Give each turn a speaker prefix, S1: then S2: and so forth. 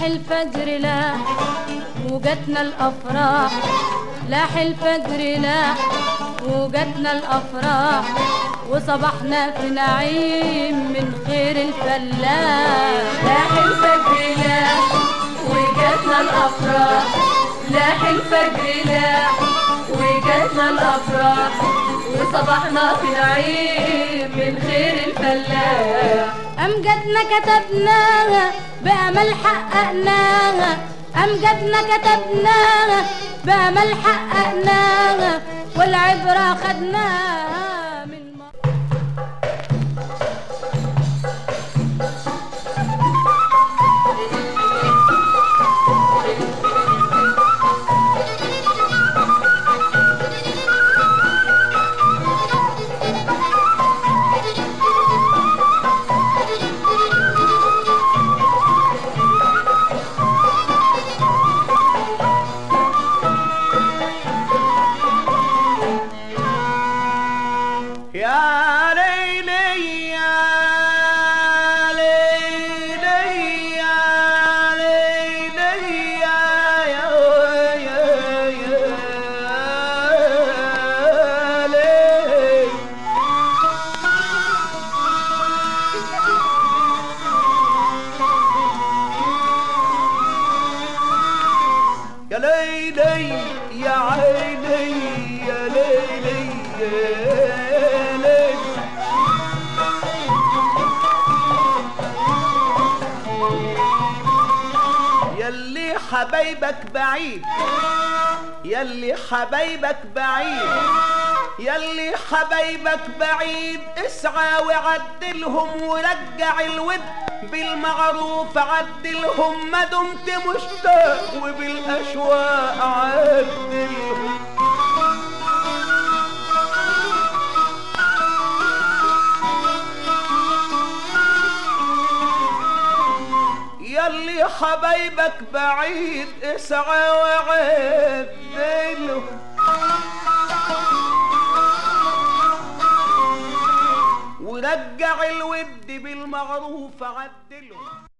S1: لاح الفجر لاح وجتنا الافراح لاح الفجر لاح وجتنا الافراح وصبحنا في نعيم من خير الفلاح لاح الفجر لاح وجتنا الافراح لاح الفجر لاح وجتنا الافراح وصبحنا في نعيم من خير الفلاح أمجدنا كتبناها بأمل حققناها أمجدنا كتبناها بأمل حققناها والعبرة خدناها من مصر
S2: يا ليلي يا ليلي يا ليلي يا يا يا يا ليلي يا ليلي يا عيني يا ليلي يا ليلي يلي حبايبك بعيد يلي حبايبك بعيد يلي حبايبك بعيد اسعى وعدلهم ورجع الود بالمعروف عدلهم ما دمت مشتاق وبالاشواق عدلهم يلي حبايبك بعيد اسعى وعدلهم ورجع الود بالمعروف عدلهم